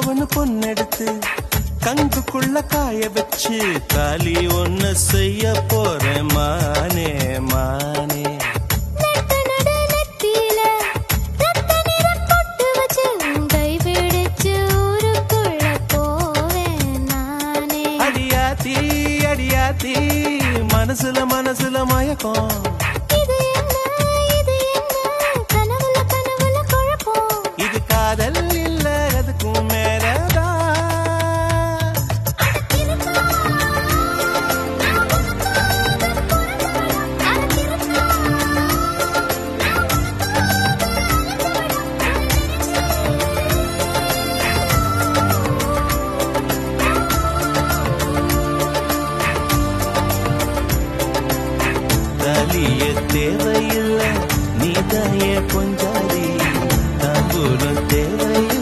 பவுன் பொண்ணெடுத்து கங்குக்குள்ள காய வச்சு தாலி ஒண்ணு செய்ய போறேன் மானே மானே நட்டு நடு நெத்தியில ரத்த நிறம் பொட்டு வச்சு உன் கை பிடிச்சு ஊருக்குள்ள போவேன் நானே அடியாத்தி அடியாத்தி மனசுல மனசுல மயக்கம் இது என்ன இது என்ன கனவுல கனவுல குழப்பம் இது காதல் இல்ல அதுக்கும் மேலதான் தலிய தேவையில்லை நீ தாய கொஞ்சாதி தாம்பூலம் தேவையில்லை